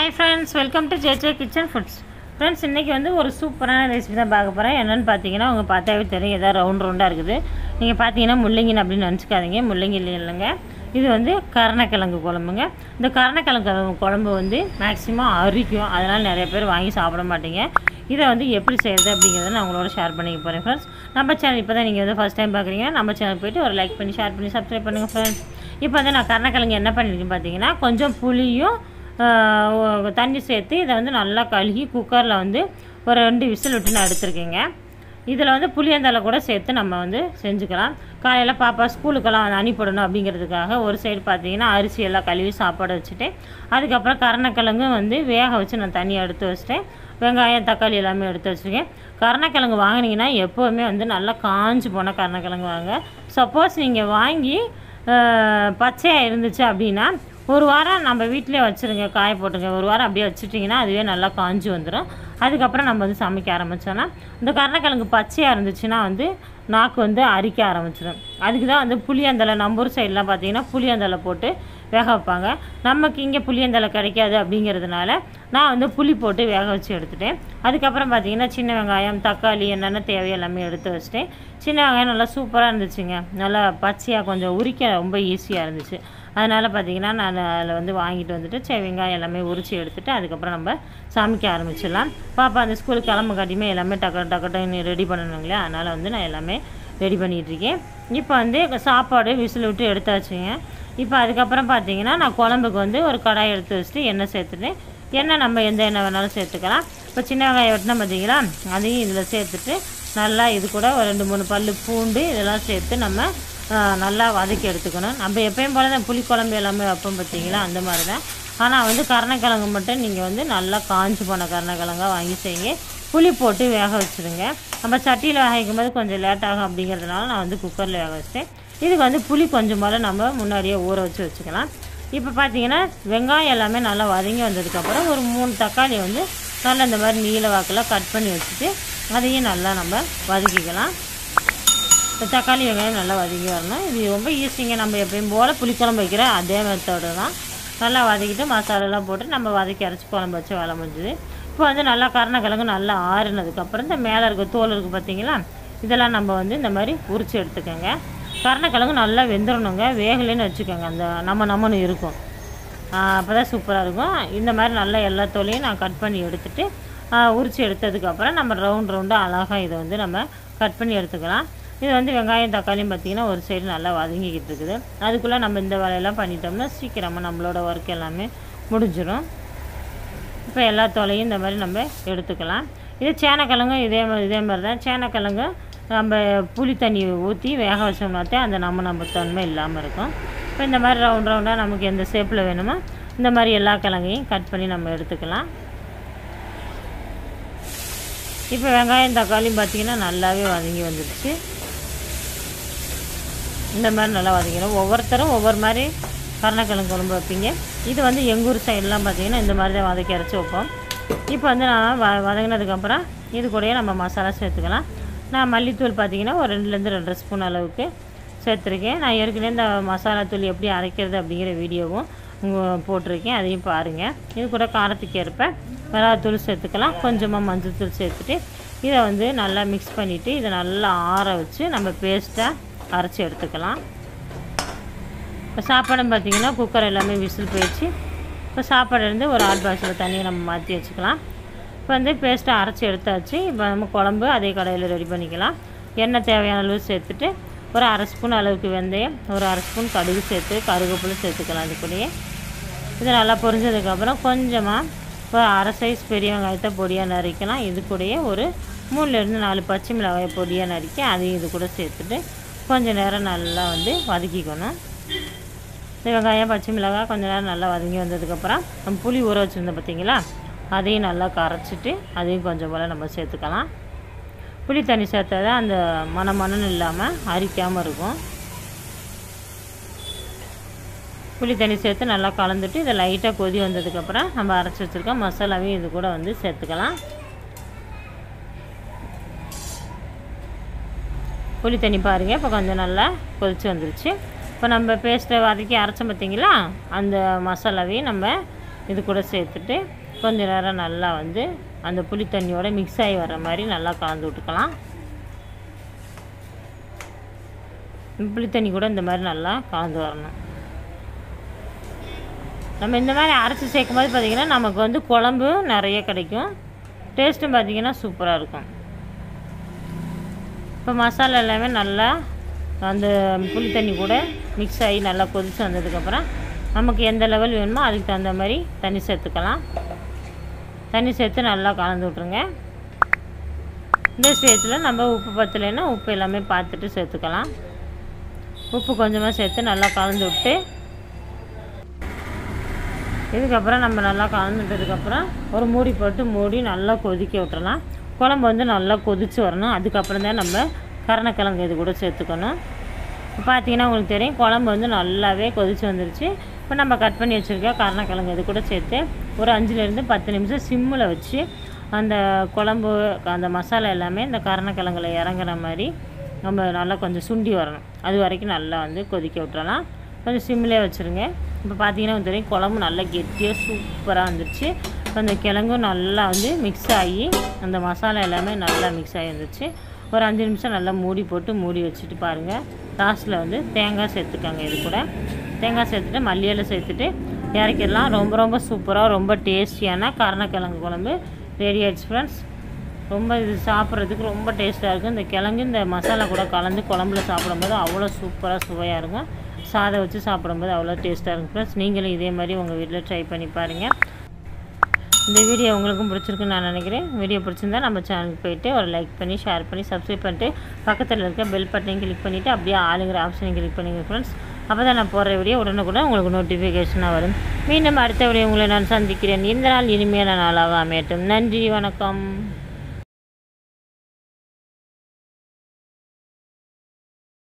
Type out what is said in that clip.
hi friends welcome to JJ Kitchen Foods friends இன்றைக்கி வந்து ஒரு சூப்பரான ரெசிபி தான் பார்க்க போகிறேன் என்னென்னு பார்த்தீங்கன்னா உங்கள் பார்த்தாவே தெரியும் ஏதாவது ரவுண்ட் ரவுண்டாக இருக்குது நீங்கள் பார்த்தீங்கன்னா முள்ளங்கின்னு அப்படின்னு நினச்சிக்காதீங்க முள்ளங்கி இல்லை இல்லைங்க இது வந்து கருணக்கிழங்கு குழம்புங்க இந்த கருணக்கிழங்கு குழம்பு வந்து மேக்ஸிமம் அரிக்கும் அதனால் நிறைய பேர் வாங்கி சாப்பிட மாட்டீங்க இதை வந்து எப்படி செய்கிறது அப்படிங்கிறத நான் உங்களோட ஷேர் பண்ணிக்க போகிறேன் ஃப்ரெண்ட்ஸ் நம்ம சேனல் இப்போ தான் நீங்கள் வந்து ஃபஸ்ட் டைம் பார்க்குறீங்க நம்ம சேனல் போய்ட்டு ஒரு லைக் பண்ணி ஷேர் பண்ணி சப்ஸ்கிரைப் பண்ணுங்கள் ஃப்ரெண்ட்ஸ் இப்போ வந்து நான் கருணக்கிழங்கு என்ன பண்ணியிருக்கேன் பார்த்தீங்கன்னா கொஞ்சம் புளியும் ஆஹ் ஒ- தண்ணி சேர்த்து இதை வந்து நல்லா கழுகி குக்கரில் வந்து ஒரு ரெண்டு விசில் விட்டு நான் எடுத்திருக்கேங்க இதில் வந்து புளியந்தலை கூட சேர்த்து நம்ம வந்து செஞ்சுக்கலாம் காலையில் பாப்பா ஸ்கூலுக்கெல்லாம் வந்து அனுப்பிடணும் அப்படிங்கிறதுக்காக ஒரு சைடு பார்த்தீங்கன்னா அரிசி எல்லாம் கழுவி சாப்பாடு வச்சுட்டு அதுக்கப்புறம் கருணக்கிழங்கும் வந்து வேக வச்சு நான் தனியாக எடுத்து வச்சுட்டேன் வெங்காயம் தக்காளி எல்லாமே எடுத்து வச்சுருக்கேன் கருணக்கிழங்கு வாங்கினீங்கன்னா எப்போவுமே வந்து நல்லா காஞ்சு போன கருணக்கிழங்கு வாங்க சப்போஸ் நீங்கள் வாங்கி ஆஹ், பச்சையாக இருந்துச்சு அப்படின்னா ஒரு வாரம் நம்ம வீட்டிலே வச்சுருங்க காய போட்டுங்க ஒரு வாரம் அப்படியே வச்சுட்டிங்கன்னா அதுவே நல்லா காஞ்சி வந்துடும் அதுக்கப்புறம் நம்ம வந்து சமைக்க ஆரம்பித்தோன்னா இந்த கருணக்கிழங்கு பச்சையாக இருந்துச்சுன்னா வந்து நாக்கு வந்து அரிக்க ஆரம்பிச்சிடும் அதுக்கு தான் வந்து புளியந்தலை நம்ம ஊர் சைட்லாம் பார்த்தீங்கன்னா புளியந்தலை போட்டு வேக வைப்பாங்க நமக்கு இங்கே புளியந்தலை கிடைக்காது அப்படிங்கிறதுனால நான் வந்து புளி போட்டு வேக வச்சு எடுத்துட்டேன் அதுக்கப்புறம் பார்த்தீங்கன்னா சின்ன வெங்காயம் தக்காளி என்னென்ன தேவையோ எல்லாமே எடுத்து வச்சுட்டேன் சின்ன வெங்காயம் நல்லா சூப்பராக இருந்துச்சுங்க நல்லா பச்சையாக கொஞ்சம் உரிக்க ரொம்ப ஈஸியாக இருந்துச்சு அதனால் பார்த்தீங்கன்னா நான் அதில் வந்து வாங்கிட்டு வந்துட்டு சரி வெங்காயம் எல்லாமே உரித்து எடுத்துட்டு அதுக்கப்புறம் நம்ம சமைக்க ஆரம்பிச்சிடலாம் பாப்பா அந்த ஸ்கூலுக்கு கிளம்ப காட்டியுமே எல்லாமே டக்கு டக்குன்னு ரெடி பண்ணணுங்களே அதனால் வந்து நான் எல்லாமே ரெடி பண்ணிகிட்ருக்கேன் இப்போ வந்து சாப்பாடு விசில் விட்டு எடுத்தாச்சுங்க இப்போ அதுக்கப்புறம் பார்த்தீங்கன்னா நான் குழம்புக்கு வந்து ஒரு கடாய் எடுத்து வச்சுட்டு எண்ணெய் சேர்த்துட்டு எண்ணெய் நம்ம எந்த எண்ணெய் வேணாலும் சேர்த்துக்கலாம் இப்போ சின்ன வெங்காயம் வெட்டினா பார்த்தீங்களா அதையும் இதில் சேர்த்துட்டு நல்லா இது கூட ஒரு ரெண்டு மூணு பல்லு பூண்டு இதெல்லாம் சேர்த்து நம்ம ஆ, நல்லா வதக்கி எடுத்துக்கணும் நம்ம எப்பயும் போல தான் புளிக்குழம்பு எல்லாமே வைப்போம் பார்த்தீங்களா அந்த மாதிரி தான் ஆனால் வந்து கருணக்கிழங்கு மட்டும் நீங்கள் வந்து நல்லா காஞ்சு போன கருணக்கிழங்கா வாங்கி செய்யுங்க புளி போட்டு வேக வச்சுருங்க நம்ம சட்டியில் வேக வைக்கும் போது கொஞ்சம் லேட் ஆகும் அப்படிங்கிறதுனால நான் வந்து குக்கரில் வேக வச்சிட்டேன் இதுக்கு வந்து புளி கொஞ்சம் போல் நம்ம முன்னாடியே ஊற வச்சு வச்சுக்கலாம் இப்போ பார்த்தீங்கன்னா வெங்காயம் எல்லாமே நல்லா வதங்கி வந்ததுக்கப்புறம் ஒரு மூணு தக்காளி வந்து நல்லா இந்த மாதிரி நீல வாக்கில் கட் பண்ணி வச்சுட்டு அதையும் நல்லா நம்ம வதக்கிக்கலாம் இந்த தக்காளி வெங்காயம் நல்லா வதக்கி வரணும் இது ரொம்ப ஈஸிங்க நம்ம எப்பயும் போல் புளிக்குழம்பு வைக்கிற அதே மெத்தடு தான் நல்லா வதக்கிட்டு மசாலாலாம் போட்டு நம்ம வதக்கி அரைச்சி குழம்பு வச்சு வேலை முடிஞ்சுது இப்போ வந்து நல்லா கருணக்கிழங்கு நல்லா ஆறுனதுக்கப்புறம் இந்த மேலே இருக்க தோல் இருக்குது பார்த்தீங்களா இதெல்லாம் நம்ம வந்து இந்த மாதிரி உரித்து எடுத்துக்கோங்க கருணக்கிழங்கு நல்லா வெந்துடணுங்க வேகலைன்னு வச்சுக்கோங்க அந்த நம்ம நம்மன்னு இருக்கும் அப்போ தான் சூப்பராக இருக்கும் இந்த மாதிரி நல்லா எல்லா தோலையும் நான் கட் பண்ணி எடுத்துட்டு உரித்து எடுத்ததுக்கப்புறம் நம்ம ரவுண்ட் ரவுண்டாக அழகாக இதை வந்து நம்ம கட் பண்ணி எடுத்துக்கலாம் இது வந்து வெங்காயம் தக்காளியும் பார்த்திங்கன்னா ஒரு சைடு நல்லா வதங்கிக்கிட்டு இருக்குது அதுக்குள்ளே நம்ம இந்த வேலையெல்லாம் பண்ணிட்டோம்னா சீக்கிரமாக நம்மளோட ஒர்க் எல்லாமே முடிஞ்சிடும் இப்போ எல்லா தோலையும் இந்த மாதிரி நம்ம எடுத்துக்கலாம் இது சேனக்கிழங்கும் இதே மாதிரி இதே மாதிரி தான் சேனக்கிழங்கு நம்ம புளி தண்ணி ஊற்றி வேக வச்சோம்னாத்தே அந்த நம்ம நம்ம தன்மை இல்லாமல் இருக்கும் இப்போ இந்த மாதிரி ரவுண்ட் ரவுண்டாக நமக்கு எந்த ஷேப்பில் வேணுமோ இந்த மாதிரி எல்லா கிழங்கையும் கட் பண்ணி நம்ம எடுத்துக்கலாம் இப்போ வெங்காயம் தக்காளியும் பார்த்திங்கன்னா நல்லாவே வதங்கி வந்துடுச்சு இந்த மாதிரி நல்லா வதங்கிடும் ஒவ்வொருத்தரும் ஒவ்வொரு மாதிரி கருணக்கிழங்கு குழம்பு வைப்பீங்க இது வந்து எங்கள் ஊர் சைடெலாம் பார்த்தீங்கன்னா இந்த மாதிரி தான் வதக்கி அரைச்சி வைப்போம் இப்போ வந்து நான் வ வதங்கினதுக்கப்புறம் இது கூடயே நம்ம மசாலா சேர்த்துக்கலாம் நான் மல்லித்தூள் பார்த்தீங்கன்னா ஒரு ரெண்டுலேருந்து ரெண்டரை ஸ்பூன் அளவுக்கு சேர்த்துருக்கேன் நான் ஏற்கனவே இந்த மசாலா தூள் எப்படி அரைக்கிறது அப்படிங்கிற வீடியோவும் உங்க போட்டிருக்கேன் அதையும் பாருங்கள் இது கூட காரத்துக்கு ஏற்ப மிளகாத்தூள் சேர்த்துக்கலாம் கொஞ்சமாக மஞ்சள் தூள் சேர்த்துட்டு இதை வந்து நல்லா மிக்ஸ் பண்ணிவிட்டு இதை நல்லா ஆற வச்சு நம்ம பேஸ்ட்டாக அரைச்சி எடுத்துக்கலாம் இப்போ சாப்பாடும் பார்த்திங்கன்னா குக்கர் எல்லாமே விசில் போயிடுச்சு இப்போ சாப்பாடு இருந்து ஒரு ஆட் பாக்ஸில் தண்ணியை நம்ம மாற்றி வச்சுக்கலாம் இப்போ வந்து பேஸ்ட்டை அரைச்சி எடுத்தாச்சு இப்போ நம்ம குழம்பு அதே கடையில் ரெடி பண்ணிக்கலாம் எண்ணெய் தேவையான அளவு சேர்த்துட்டு ஒரு அரை ஸ்பூன் அளவுக்கு வெந்தயம் ஒரு அரை ஸ்பூன் கடுகு சேர்த்து கருவேப்பிலை சேர்த்துக்கலாம் இது கூடயே இது நல்லா பொரிஞ்சதுக்கப்புறம் கொஞ்சமாக ஒரு அரை சைஸ் பெரிய வெங்காயத்தை பொடியாக நறுக்கலாம் இது கூடயே ஒரு மூணுலேருந்து நாலு பச்சை மிளகாயை பொடியாக நறுக்கி அதையும் இது கூட சேர்த்துட்டு கொஞ்சம் நேரம் நல்லா வந்து வதக்கிக்கணும் இந்த வெங்காயம் பச்சை மிளகாய் கொஞ்ச நேரம் நல்லா வதங்கி வந்ததுக்கப்புறம் நம்ம புளி ஊற வச்சுருந்தோம் பார்த்தீங்களா அதையும் நல்லா கரைச்சிட்டு அதையும் கொஞ்சம் போல் நம்ம சேர்த்துக்கலாம் புளி தண்ணி சேர்த்தா தான் அந்த மன மணன்னு இல்லாமல் அரிக்காமல் இருக்கும் புளி தண்ணி சேர்த்து நல்லா கலந்துட்டு இதை லைட்டாக கொதி வந்ததுக்கப்புறம் நம்ம அரைச்சி வச்சுருக்க மசாலாவையும் இது கூட வந்து சேர்த்துக்கலாம் புளி தண்ணி பாருங்கள் இப்போ கொஞ்சம் நல்லா கொதிச்சு வந்துருச்சு இப்போ நம்ம பேஸ்ட்டை வதக்கி அரைச்சோம் பார்த்தீங்களா அந்த மசாலாவையும் நம்ம இது கூட சேர்த்துட்டு கொஞ்ச நேரம் நல்லா வந்து அந்த புளி தண்ணியோட மிக்ஸ் ஆகி வர மாதிரி நல்லா கலந்து விட்டுக்கலாம் புளி தண்ணி கூட இந்த மாதிரி நல்லா கலந்து வரணும் நம்ம இந்த மாதிரி அரைச்சி சேர்க்கும் போது பார்த்திங்கன்னா நமக்கு வந்து குழம்பு நிறைய கிடைக்கும் டேஸ்ட்டும் பார்த்திங்கன்னா சூப்பராக இருக்கும் இப்போ மசாலா எல்லாமே நல்லா அந்த புளி தண்ணி கூட மிக்ஸ் ஆகி நல்லா கொதித்து வந்ததுக்கப்புறம் நமக்கு எந்த லெவல் வேணுமோ அதுக்கு தகுந்த மாதிரி தண்ணி சேர்த்துக்கலாம் தண்ணி சேர்த்து நல்லா கலந்து விட்ருங்க இந்த ஸ்டேஜில் நம்ம உப்பு பத்தலைன்னா உப்பு எல்லாமே பார்த்துட்டு சேர்த்துக்கலாம் உப்பு கொஞ்சமாக சேர்த்து நல்லா கலந்து விட்டு இதுக்கப்புறம் நம்ம நல்லா கலந்துட்டதுக்கப்புறம் ஒரு மூடி போட்டு மூடி நல்லா கொதிக்க விட்டுறலாம் குழம்பு வந்து நல்லா கொதித்து வரணும் அதுக்கப்புறம் தான் நம்ம கருணக்கிழங்கு இது கூட சேர்த்துக்கணும் இப்போ பார்த்தீங்கன்னா உங்களுக்கு தெரியும் குழம்பு வந்து நல்லாவே கொதித்து வந்துருச்சு இப்போ நம்ம கட் பண்ணி வச்சுருக்க கருணக்கிழங்கு இது கூட சேர்த்து ஒரு அஞ்சுலேருந்து பத்து நிமிஷம் சிம்மில் வச்சு அந்த குழம்பு அந்த மசாலா எல்லாமே இந்த கருணக்கிழங்குல இறங்குற மாதிரி நம்ம நல்லா கொஞ்சம் சுண்டி வரணும் அது வரைக்கும் நல்லா வந்து கொதிக்க விட்டுறலாம் கொஞ்சம் சிம்மிலே வச்சுருங்க இப்போ பார்த்தீங்கன்னா உங்களுக்கு தெரியும் குழம்பு நல்லா கெட்டியாக சூப்பராக வந்துருச்சு இப்போ அந்த கிழங்கும் நல்லா வந்து மிக்ஸ் ஆகி அந்த மசாலா எல்லாமே நல்லா மிக்ஸ் ஆகி வந்துருச்சு ஒரு அஞ்சு நிமிஷம் நல்லா மூடி போட்டு மூடி வச்சுட்டு பாருங்கள் லாஸ்ட்டில் வந்து தேங்காய் சேர்த்துக்கோங்க இது கூட தேங்காய் சேர்த்துட்டு மல்லியில சேர்த்துட்டு இறக்கிடலாம் ரொம்ப ரொம்ப சூப்பராக ரொம்ப டேஸ்டியான கருணக்கிழங்கு குழம்பு ரெடி ஆயிடுச்சு ஃப்ரெண்ட்ஸ் ரொம்ப இது சாப்பிட்றதுக்கு ரொம்ப டேஸ்ட்டாக இருக்கும் இந்த கிழங்கு இந்த மசாலா கூட கலந்து குழம்புல சாப்பிடும்போது அவ்வளோ சூப்பராக சுவையாக இருக்கும் சாதம் வச்சு சாப்பிடும்போது அவ்வளோ டேஸ்ட்டாக இருக்கும் ஃப்ரெண்ட்ஸ் நீங்களும் இதே மாதிரி உங்கள் வீட்டில் ட்ரை பண்ணி பாருங்கள் இந்த வீடியோ உங்களுக்கும் பிடிச்சிருக்குன்னு நான் நினைக்கிறேன் வீடியோ பிடிச்சிருந்தா நம்ம சேனலுக்கு போயிட்டு ஒரு லைக் பண்ணி ஷேர் பண்ணி சப்ஸ்கிரைப் பண்ணிட்டு பக்கத்தில் இருக்க பெல் பட்டனையும் கிளிக் பண்ணிவிட்டு அப்படியே ஆளுங்கிற ஆப்ஷனையும் கிளிக் பண்ணிங்க ஃப்ரெண்ட்ஸ் அப்போ தான் நான் போடுற வீடியோ உடனுக்குடன் உங்களுக்கு நோட்டிஃபிகேஷனாக வரும் மீண்டும் அடுத்த வீடியோ உங்களை நான் சந்திக்கிறேன் இந்த நாள் இனிமையான நாளாக அமையட்டும் நன்றி வணக்கம்